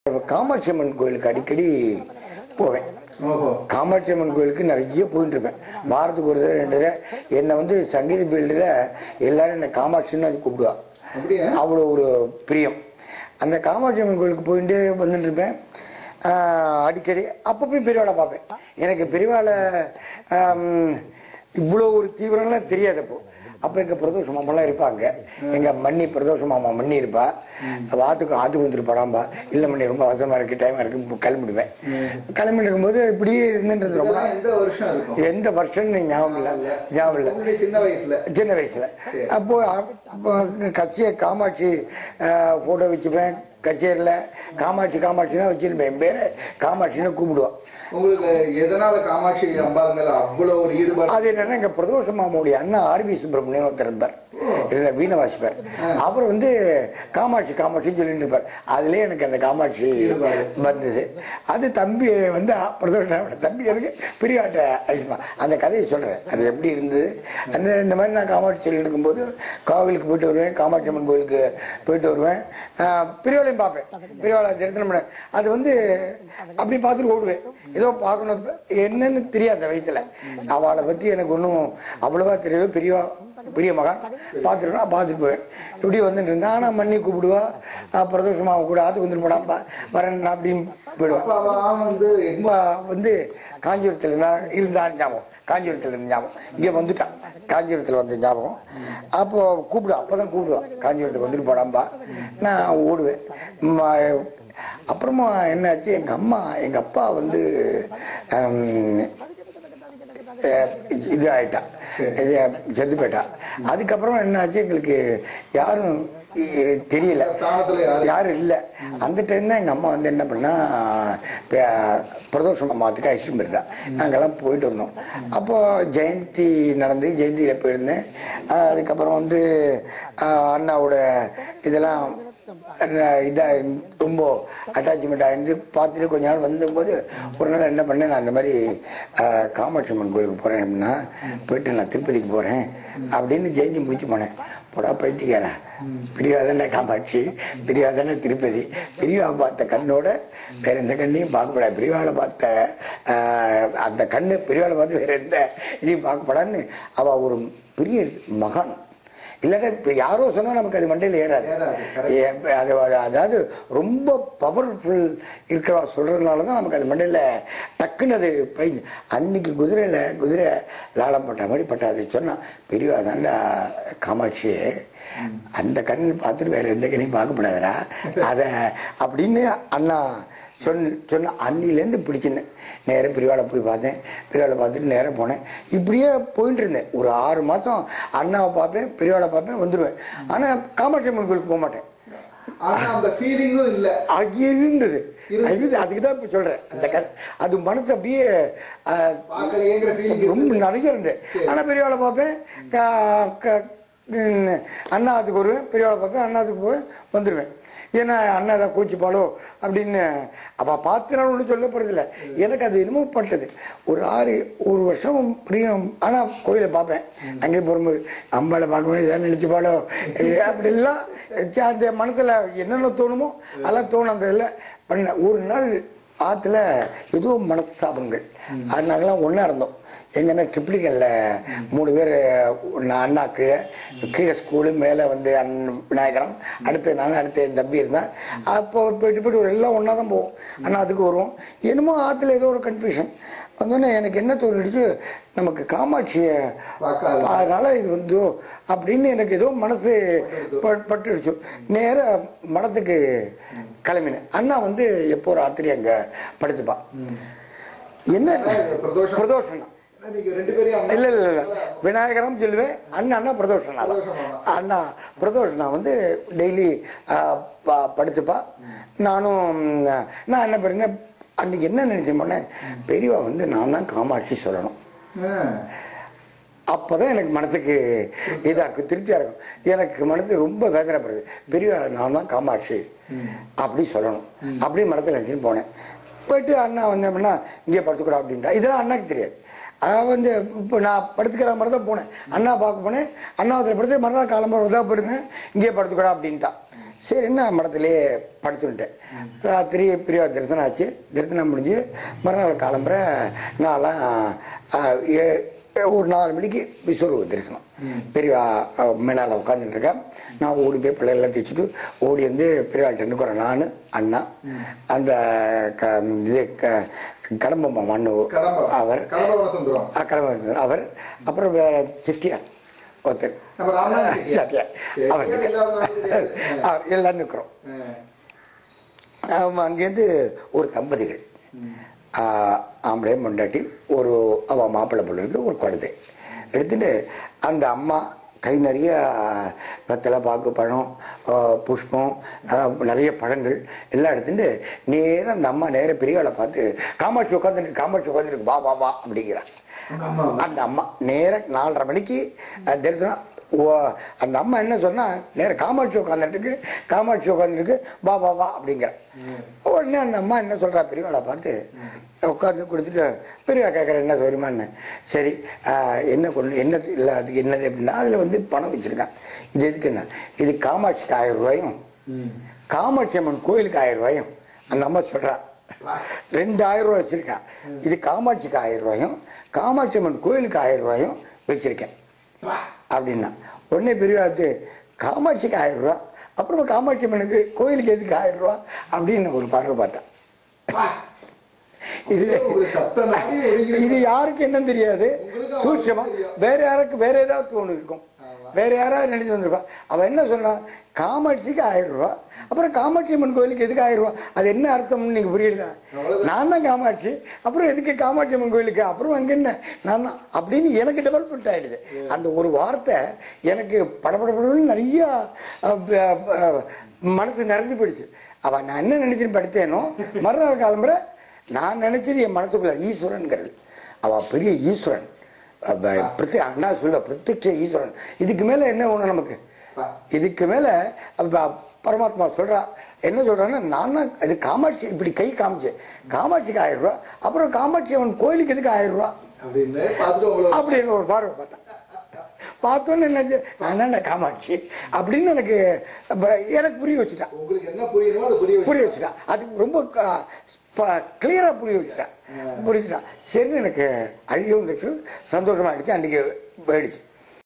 காமாட்சி அம்மன் கோயிலுக்கு அடிக்கடி போவேன் ஓஹோ காமாட்சி அம்மன் கோயிலுக்கு நிறைய போயிட்டு இருப்பேன் வாரத்துக்கு ஒரு தடவை ரெண்டு தடவை என்னை வந்து சங்கீத ஃபீல்டில் எல்லாரும் என்னை காமாட்சின்னு அது கூப்பிடுவா அப்படியா அவ்வளோ ஒரு பிரியம் அந்த காமாட்சி அம்மன் கோயிலுக்கு போயிட்டு வந்துட்டு இருப்பேன் ஆஹ் அடிக்கடி அப்போ போய் பெரியவாளை பார்ப்பேன் எனக்கு பெரியவாளை ஆம், இவ்வளோ ஒரு தீவிரம்லாம் தெரியாது அப்போ அப்போ எங்கள் பிரதோஷ மாமாலாம் இருப்பாங்க எங்கள் மண்ணி பிரதோஷ மாமா மண்ணி இருப்பா அவ ஆத்துக்கு ஆத்துக்கு வந்துருப்பாடாம்பா இல்லை மண்ணி ரொம்ப அவசரமாக இருக்குது டைமாக இருக்கு கிளம்பிடுவேன் கிளம்பிட்டு இருக்கும்போது இப்படியே இருந்துன்றது ரொம்ப இதெல்லாம் நாள் எந்த வருஷம் இருக்கும் எந்த வருஷம்னு ஞாபகம் இல்லை ஞாபகம் இல்லை உங்களுடைய சின்ன வயசுல சின்ன வயசுல அப்போ அப்போ கட்சியை காமாட்சி போட்டோ வச்சுப்பேன் கச்சேரியில் காமாட்சி காமாட்சி தான் வச்சிருப்பேன் என் பேரை காமாட்சின்னு கூப்பிடுவோம் உங்களுக்கு எதனால காமாட்சி அம்பாள் மேல அவ்வளவு ஒரு ஈடுபாடு அது என்னன்னா எங்க பிரதோஷ மாமாவுடைய அண்ணா ஆர்வி சுப்பிரமணியம் ஒருத்தர் இருப்பார் இருந்த வீணை வாசிப்பார் அவர் வந்து காமாட்சி காமாட்சின்னு சொல்லிட்டு இருப்பார் அதுலயே எனக்கு அந்த காமாட்சி வந்தது அது தம்பி வந்து பிரதோஷ தம்பி எனக்கு பெரியாட்ட அழிப்பான் அந்த கதையை சொல்றேன் அது எப்படி இருந்தது அந்த இந்த மாதிரி நான் காமாட்சி சொல்லிட்டு இருக்கும்போது கோவிலுக்கு போயிட்டு வருவேன் காமாட்சி அம்மன் கோயிலுக்கு போயிட்டு வருவேன் ஆஹ் பெரியவாளையும் பார்ப்பேன் பெரியவாளை தரிசனம் பண்ண அது வந்து அப்படி பார்த்துட்டு ஓடுவேன் ஏதோ பார்க்கணும் என்னன்னு தெரியாது அந்த வயசுல அவளை பத்தி எனக்கு ஒன்றும் அவ்வளவா தெரியாது பெரிய பெரிய மகன் பார்த்துருக்கா பார்த்துட்டு போவேன் இப்படி வந்துட்டு இருந்தா ஆனால் மண்ணி கூப்பிடுவா ஆஹ் பிரதோஷமாக கூட ஆத்துக்கு வந்துட்டு போடாப்பா வரேன் நான் அப்படின்னு போயிடுவேன் அப்பாவா வந்து ரொம்ப வந்து காஞ்சிபுரத்தில் இருந்தா இருந்தா ஞாபகம் காஞ்சிபுரத்தில் இருந்த ஞாபகம் இங்கே வந்துட்டான் காஞ்சிபுரத்தில் வந்த ஞாபகம் அப்போ கூப்பிடுவா அப்போ தான் கூப்பிடுவா காஞ்சிபுரத்துக்கு வந்துட்டு போடாம்பா நான் ஓடுவேன் ம- அப்புறமா என்னாச்சு எங்கள் அம்மா எங்கள் அப்பா வந்து ஹம், அஹ், இது ஆயிட்டா இது செத்து போயிட்டா அதுக்கப்புறம் என்னாச்சு எங்களுக்கு யாரும் அஹ், தெரியல ஸ்தானத்துல யாரு யாரும் இல்லை அந்த டைம் தான் எங்கள் அம்மா வந்து என்ன பண்ணா ப- பிரதோஷம் அம்மாத்துக்கு ஐஸ்வரம் இருந்தா நாங்கெல்லாம் போயிட்டு வந்தோம் அப்போ ஜெயந்தி நடந்து ஜெயந்தியில் போயிருந்தேன் ஆஹ் அதுக்கப்புறம் வந்து ஆஹ் அண்ணாவோட இதெல்லாம் இதாக ரொம்ப அட்டாச்மெண்ட் ஆயிருந்து பார்த்துட்டு கொஞ்ச நாள் வந்தபோது ஒரு நாள் என்ன பண்ணேன் நான் அந்த மாதிரி ஆஹ் காமாட்சி அம்மன் கோயிலுக்கு போகிறேன் அப்படின்னா போயிட்டு நான் திருப்பதிக்கு போகிறேன் அப்படின்னு ஜெயந்தி முடிச்சு போனேன் போடா பைத்திக்காரன் பிரியாதானே காமாட்சி பிரியாதானே திருப்பதி பிரிவா பார்த்த கண்ணோட வேற எந்த கண்ணையும் பார்க்கப்படாது பிரிவாளை பார்த்த ஆஹ், அந்த கண்ணு பிரிவாளை பார்த்து வேற எந்த இதையும் பார்க்கப்படாதுன்னு அவ ஒரு பெரிய மகான் இல்லாட்டா இப்போ யாரோ சொன்னால் நமக்கு அது மண்டையில் ஏறாது ஏறாது, correct. ஏ- அது அது- அதாவது ரொம்ப பவர்ஃபுல் இருக்கிறவா சொல்றதுனால தான் நமக்கு அது மண்டையில் டக்குன்னு அது பயிஞ்சு அன்னைக்கு குதிரையில் குதிரை லாடம் பட்ட மாதிரி பட்ட அதை சொன்னா பெரியவா தாண்டா காமாட்சி அந்த கண் பார்த்துட்டு வேற எந்த கண்ணையும் பார்க்கப்படாதடா அதை அப்படின்னு அண்ணா சொன்ன சொன்ன அன்னிலேருந்து பிடிச்சிருந்தேன் நேராக பிரிவாளை போய் பார்த்தேன் பிரிவாளை பார்த்துட்டு நேராக போனேன் இப்படியே போயிட்டு இருந்தேன் ஒரு ஆறு மாதம் அண்ணாவை பார்ப்பேன் பெரியவாளை பார்ப்பேன் வந்துடுவேன் ஆனால் காமாட்சி அம்மன் கோயிலுக்கு போக மாட்டேன் ஆனா அந்த ஃபீலிங்கும் இல்ல அது இருந்தது அது அதுக்கு தான் இப்போ சொல்கிறேன் அந்த கதை அது மனசு அப்படியே ஆஹ், பார்க்கலையேங்கிற ஃபீலிங் ரொம்ப நிறைய இருந்தேன் ஆனால் பெரியவாளை பார்ப்பேன் க- க- ம், அண்ணாத்துக்கு வருவேன் பெரியவாளை பார்ப்பேன் அண்ணாத்துக்கு போவேன் வந்துடுவேன் ஏன்னா அண்ணா ஏதாவது கோச்சிப்பாளோ அப்படின்னு அவள் பார்த்து நான் ஒன்றும் சொல்ல போகிறதில்ல எனக்கு அது என்னமோ பட்டது ஒரு ஆறு ஒரு வருஷம் பிரியம் ஆனால் கோயிலை பார்ப்பேன் அங்கே போகும்போது அம்பாளை பார்க்கும்போது ஏதாவது நினச்சிப்பாளோ அப்படிலாம் ச்சே, அந்த மனசில் என்னென்ன தோணுமோ அதெல்லாம் தோணும் அந்த இதில் பண்ண ஒரு நாள் ஆற்றுல ஏதோ மனஸ்தாபங்கள் அதனாலலாம் ஒன்றா இருந்தோம் எங்கன்னா ட்ரிப்ளிகனில் மூணு பேர் நான் அண்ணா கீழே கீழே ஸ்கூலு மேலே வந்து அண் விநாயகரம் அடுத்து நான் அடுத்து என் தம்பி இருந்தான் அப்போ போயிட்டு போயிட்டு ஒரு எல்லாம் ஒன்றா தான் போவோம் அண்ணா அதுக்கு வருவோம் என்னமோ ஆற்றுல ஏதோ ஒரு கன்ஃபியூஷன் வந்தோடனே எனக்கு என்ன தோணிடுச்சு நமக்கு காமாட்சியை பார்க்காத அதனால இது வந்து அப்படின்னு எனக்கு ஏதோ மனசு ப- பட்டுடுச்சு நேரா மடத்துக்கு கிளம்பினேன் அண்ணா வந்து எப்போ ராத்திரி அங்க படுத்துப்பான் என்ன பிரதோஷம். பிரதோஷம் நீங்க ரெண்டு பேரையும் அண்ணா- இல்ல இல்ல இல்ல விநாயகரம் சொல்லுவேன் அண்ணா அண்ணா பிரதோஷம் அண்ணா பிரதோஷனா வந்து டெய்லி படுத்துப்பா நானும் நான் என்ன பண்ணேன் அன்னைக்கு என்ன நினைச்சேன் போனேன் பெரியவா வந்து நான் தான் காமாட்சி சொல்லணும் ஆ. அப்பதான் எனக்கு மனசுக்கு இதா இருக்கும் திருப்தியா இருக்கும் எனக்கு மனசு ரொம்ப வேதனைப்படுது பெரிய நான் தான் காமாட்சி அப்படி சொல்லணும் அப்படியே மனத்தில் நினச்சின்னு போனேன் போயிட்டு அண்ணா வந்து அப்படின்னா இங்கே படுத்துக்கூடா அப்படின்ட்டா இதெல்லாம் அண்ணாக்கு தெரியாது அவன் வந்து இப்போ நான் படுத்துக்கிற மாதிரி தான் போனேன் அண்ணா பார்க்க போனேன் அண்ணா அதில் படுத்து மறுநாள் காலம்பரம் தான் போயிருந்தேன் இங்கே படுத்துக்கூடா அப்படின்ட்டான் சரி என்ன மடத்திலே படுத்துட்டேன் ராத்திரி பிரியா தரிசனம் ஆச்சு தரிசனம் முடிஞ்சு மறுநாள் காலம்புற நான்லாம் ஆ, ஏ- ஒரு நாலு மணிக்கு விஸ்வரூப தரிசனம் பெரியவா மேனால உட்காந்துட்டு இருக்கேன் நான் ஓடி போய் பிள்ளையெல்லாம் தைச்சிட்டு ஓடி வந்து பெரியவாள்கிட்ட நிற்கிறேன் நான் அண்ணா அந்த க இது க கடம்பம்மா மண்ணு கடம்ப அவர் கடம்ப சுந்தரம் ஆ, கடம்பம் அவர் அப்புறம் வேற செட்டியார் ஒருத்தர் நம்ம ராமநாதன் செட்டியார். செட்டியார் அவர் செட்டியார் இல்லாதவங்க கிடையாது. அவர் எல்லாரும் நிற்கிறோம் ஆ. அங்கேருந்து ஒரு தம்பதிகள் ஆ, ஆம்பளை மொண்டாட்டி ஒரு அவ மாப்பிள்ளை பொண்ணுக்கு ஒரு குழந்தை எடுத்துட்டு அந்த அம்மா கை நிறைய வெத்தலை பாக்கு பழம் ஆ, புஷ்பம் ஆ, நிறைய பழங்கள் எல்லாம் எடுத்துட்டு நேரா அந்த அம்மா நேர பெரியவளை பார்த்து காமாட்சி உட்காந்துட்டு காமாட்சி உட்காந்துருக்கு வா வா வா அப்படிங்கிறான் ஆமா. அந்த அம்மா நேர நாலரை மணிக்கு அஹ், தரிசனம் ஓ, அந்த அம்மா என்ன சொன்னா நேர காமாட்சி உட்காந்துருக்கு காமாட்சி உட்காந்துருக்கு வா வா வா அப்படிங்கிற உடனே அந்த அம்மா என்ன சொல்றா பெரியவாளை பார்த்து உட்காந்து கொடுத்துட்டு பெரியவா கேட்குற என்ன சொல்லுமான்னு சரி ஆஹ், என்ன கொண்டு என்ன இல்லை அதுக்கு என்னது அப்படின்னா அதில் வந்து பணம் வச்சிருக்கான் இது எதுக்குன்னா இது காமாட்சிக்கு ஆயிரம் ரூபாயும் ம். காமாட்சி அம்மன் கோயிலுக்கு ஆயிரம் ரூபாயும் அந்த அம்மா சொல்றா ரெண்டு ஆயிரம் ரூபாய் வச்சிருக்கேன் இது காமாட்சிக்கு ஆயிரம் ரூபாயும் காமாட்சி அம்மன் கோயிலுக்கு ஆயிரம் ரூபாயும் வச்சிருக்கேன் அப்படின்னா உடனே பெரியவாத்து காமாட்சிக்கு ஆயிரம் ரூபா அப்புறமா காமாட்சி அம்மனுக்கு கோயிலுக்கு எதுக்கு ஆயிரம் ரூபா அப்படின்னு ஒரு பார்வை பார்த்தேன் இது உங்களுக்கு சத்தம் நாடி ஒடுங்கி இது யாருக்கு என்னன்னு தெரியாது உங்களுக்கு சூட்சமா அவனுக்கு தெரியும். வேற யாருக்கு வேற ஏதாவது தோணு இருக்கும் ஆமா. வேற யாராவது நினைச்சு வந்திருப்பா அவன் என்ன சொன்னான் காமாட்சிக்கு ஆயிரம் ரூபா அப்புறம் காமாட்சி அம்மன் கோயிலுக்கு எதுக்கு ஆயிரம் ரூபா அது என்ன அர்த்தம்னு நீங்க புரியுதா அவ்வளவுதான். நான் தான் காமாட்சி அப்புறம் எதுக்கு காமாட்சி அம்மன் கோயிலுக்கு அப்புறம் அங்க என்ன நான் தான் அப்படின்னு எனக்கு டெவலப்மெண்ட் ஆயிடுது அந்த ஒரு வார்த்தை எனக்கு படபடபடன்னு நிறைய அஹ், ப- ப- மனசு நிறைஞ்சு போயிடுச்சு அவன் நான் என்ன நினைச்சுன்னு படுத்தேனோ மறுநாள் காலம்புற நான் நினைச்சது என் மனசுக்குள்ள ஈஸ்வரன்கிறது அவ பெரிய ஈஸ்வரன் அப்ப பிரத்ய அண்ணா சொல்ல பிரத்யட்ச ஈஸ்வரன் இதுக்கு மேல என்ன வேணும் நமக்கு இதுக்கு மேல அப்ப பரமாத்மா சொல்றா என்ன சொல்றான்னா நான் தான் இது காமாட்சி இப்படி கை காமிச்சு காமாட்சிக்கு ஆயிரம் ரூபா அப்புறம் காமாட்சி அவன் கோயிலுக்கு எதுக்கு ஆயிரம் ரூபா அப்படின்னு பார்த்துட்டு உங்களை அப்படின்னு ஒரு பார்வை பார்த்தேன் பார்த்தோன்னு என்னாச்சு நான் தானே காமாட்சி அப்படின்னு எனக்கு அப்ப எனக்கு புரிய வச்சுட்டான் உங்களுக்கு என்ன புரியணுமோ அது புரிய புரிய வச்சுட்டான் அது ரொம்ப கிளியரா புரிய வச்சுட்டான் புரிஞ்சுட்டான் சரின்னு எனக்கு அழியும் வந்துச்சு சந்தோஷமா ஆயிடுச்சு அன்னைக்கு போயிடுச்சு